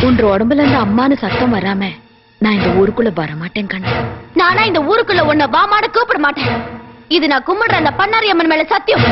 உன்ற உடம்புல இருந்து அம்மானு சத்தம் வராம நான் இந்த ஊருக்குள்ள வர மாட்டேன் கண்ணு நானா இந்த ஊருக்குள்ள உன்னை வாமாட கூப்பிட மாட்டேன் இது நான் கும்பிடுற அந்த பண்ணாரி அம்மன் மேல சத்தியம்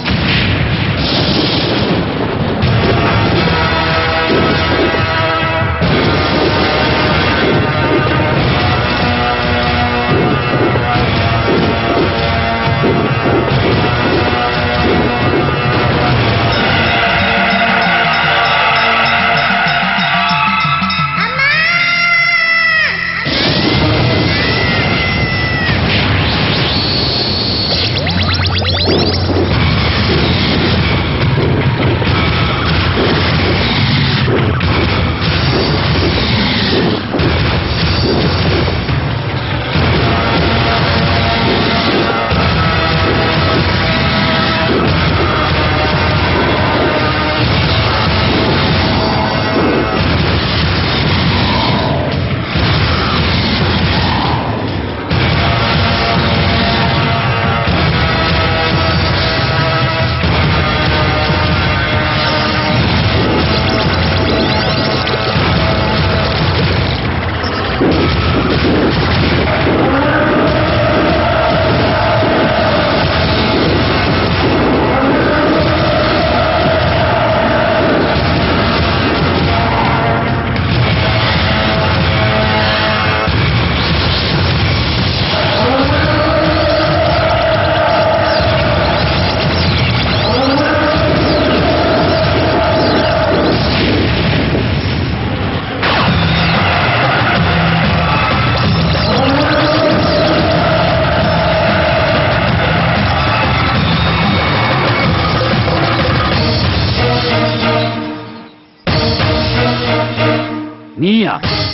நீயா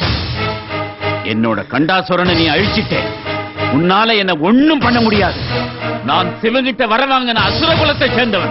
என்னோட கண்டாசுரனை நீ அழிச்சிட்டே உன்னால என்ன ஒண்ணும் பண்ண முடியாது நான் சிவங்கிட்ட வர வாங்கின அசுர குலத்தை சேர்ந்தவன்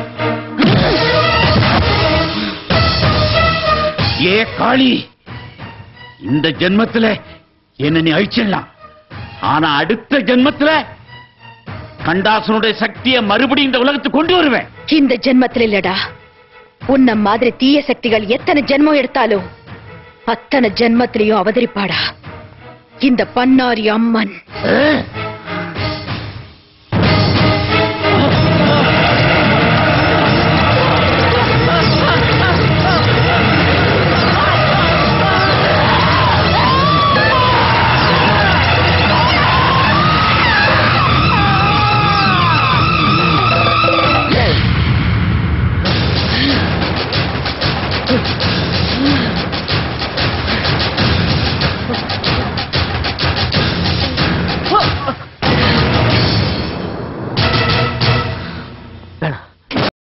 ஏ காளி இந்த ஜென்மத்துல என்ன நீ அழிச்சிடலாம் ஆனா அடுத்த ஜென்மத்துல கண்டாசுனுடைய சக்தியை மறுபடியும் இந்த உலகத்துக்கு கொண்டு வருவேன் இந்த ஜென்மத்துல இல்லடா உன்ன மாதிரி தீய சக்திகள் எத்தனை ஜென்மம் எடுத்தாலும் அத்தனை ஜென்மத்திலையும் அவதரிப்பாடா இந்த பன்னாரி அம்மன் ஏ?